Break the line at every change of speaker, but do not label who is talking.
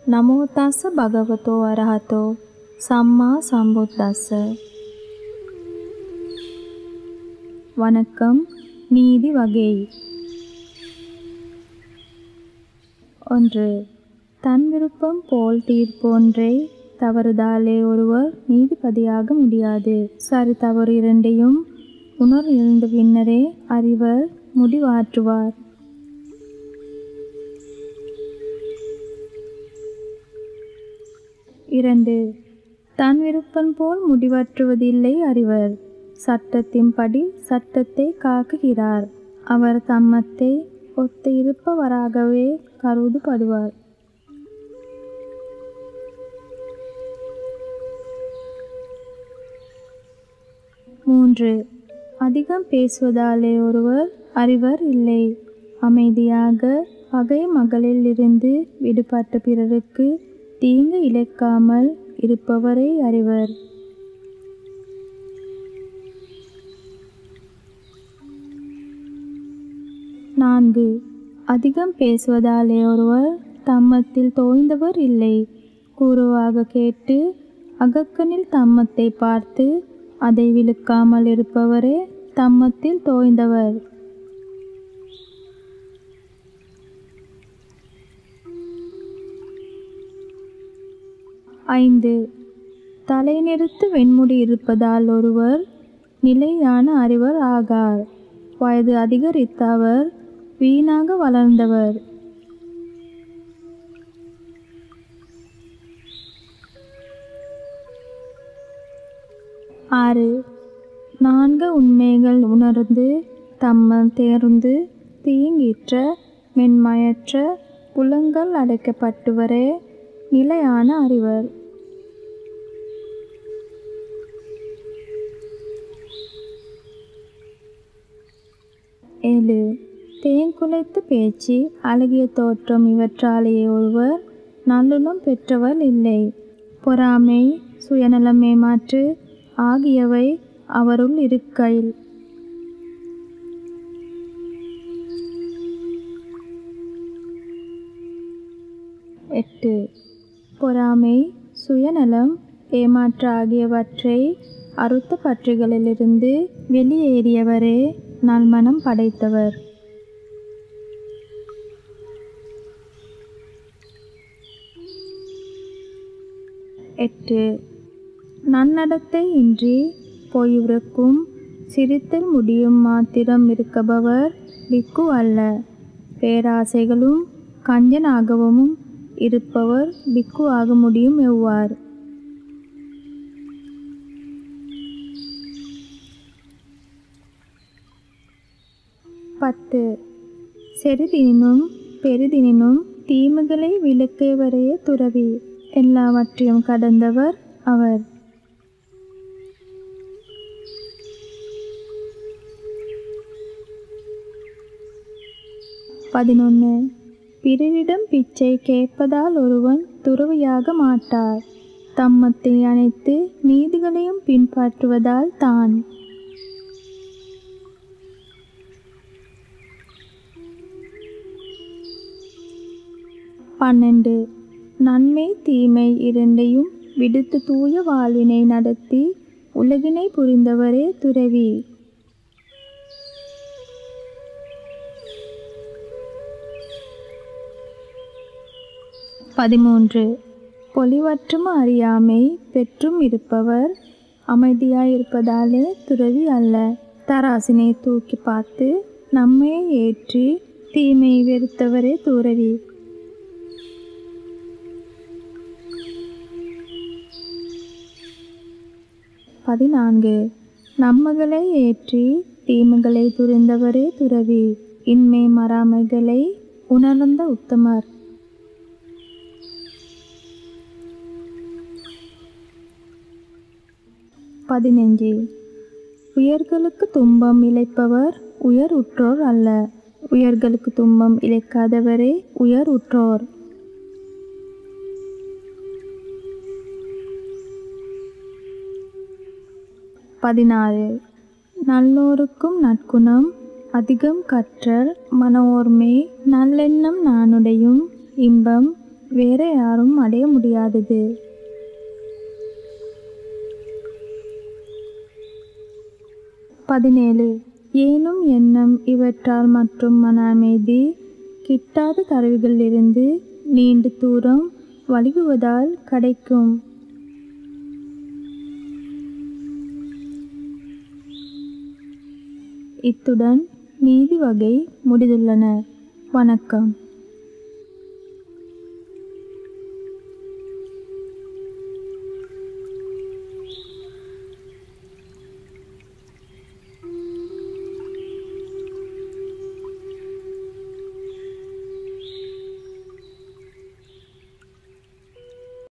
නමෝ තස්ස භගවතෝ අරහතෝ සම්මා සම්බුද්දස්ස வணக்கம் நீதி வகை ஒன்று தன் விருப்பம் போல் தீர்ப்பொன்றை தவறுதாலே ஒருவர் நீதிபதியாக முடியாது சரி தவறு இரண்டையும் உணர் எழுந்த பின்னரே அறிவர் முடிவாற்றுவார் இரண்டு தன் விருப்பம் போல் முடிவாற்றுவதில்லை அறிவர் சட்டத்தின்படி சட்டத்தை காக்குகிறார் அவர் தம்மத்தை ஒத்த இருப்பவராகவே கருதப்படுவார் மூன்று அதிகம் பேசுவதாலே ஒருவர் அறிவர் இல்லை அமைதியாக பகை மகளிலிருந்து விடுபட்ட பிறருக்கு தீங்கு இழைக்காமல் இருப்பவரை அறிவர் நான்கு அதிகம் பேசுவதாலே ஒருவர் தம்மத்தில் தோய்ந்தவர் இல்லை கூறுவாக கேட்டு அகக்கனில் தம்மத்தை பார்த்து அதை விழுக்காமல் இருப்பவரே தம்மத்தில் தோய்ந்தவர் ஐந்து தலைநிறுத்து வெண்முடி இருப்பதால் ஒருவர் நிலையான அறிவர் ஆகார் வயது அதிகரித்த அவர் வீணாக வளர்ந்தவர் ஆறு நான்கு உண்மைகள் உணர்ந்து தம்ம தேர்ந்து தீங்கிற்ற மென்மயற்ற புலங்கள் அடைக்கப்பட்டுவரே நிலையான அறிவர் ஏழு தேங்குலைத்து பேச்சு அழகிய தோற்றம் இவற்றாலேயே ஒருவர் நல்லுணம் பெற்றவர் இல்லை பொறாமை சுயநலம் ஏமாற்று ஆகியவை அவருள் இருக்கையில் எட்டு பொறாமை சுயநலம் ஏமாற்று ஆகியவற்றை அறுத்த பற்றுகளிலிருந்து வெளியேறியவரே நல்மனம் படைத்தவர் எட்டு நன்னடத்தை இன்றி பொய்விறக்கும் சிரித்தல் முடியும் மாத்திரம் இருக்கபவர் பிக்கு அல்ல பேராசைகளும் கஞ்சனாகவும் இருப்பவர் பிக்கு ஆக முடியும் எவ்வாறு பத்து செருதினும் பெரிதினும் தீமைகளை விளக்கியவரையே துறவி எல்லாவற்றையும் கடந்தவர் அவர் பதினொன்று பிறரிடம் பிச்சை கேட்பதால் ஒருவன் துறவியாக மாட்டார் தம்மத்தை அனைத்து நீதிகளையும் பின்பற்றுவதால் தான் பன்னெண்டு நன்மை தீமை இரண்டையும் விடுத்து தூய வாழ்வினை நடத்தி உலகினை புரிந்தவரே துறவி பதிமூன்று பொலிவற்றும் அறியாமை பெற்றும் இருப்பவர் அமைதியாயிருப்பதாலே துறவி அல்ல தராசினை தூக்கி பார்த்து நம்மை ஏற்றி தீமையை வெறுத்தவரே துறவி பதினான்கு நம்மகளை ஏற்றி தீமைகளை புரிந்தவரே துறவி இன்மை மறாமைகளை உணர்ந்த உத்தமர் பதினஞ்சு உயர்களுக்கு துன்பம் இழைப்பவர் உயர் உற்றோர் அல்ல உயர்களுக்கு துன்பம் இழைக்காதவரே உயர் உற்றோர் பதினாறு நல்லோருக்கும் நற்குணம் அதிகம் கற்றல் மனோர்மை நல்லெண்ணம் நானுடையும் இன்பம் வேற யாரும் அடைய முடியாதது பதினேழு ஏனும் எண்ணம் இவற்றால் மற்றும் மன அமைதி கிட்டாத கருவிகளிலிருந்து நீண்ட தூரம் வலிகுவதால் கிடைக்கும் இத்துடன் நீதி வகை முடிந்துள்ளன வணக்கம்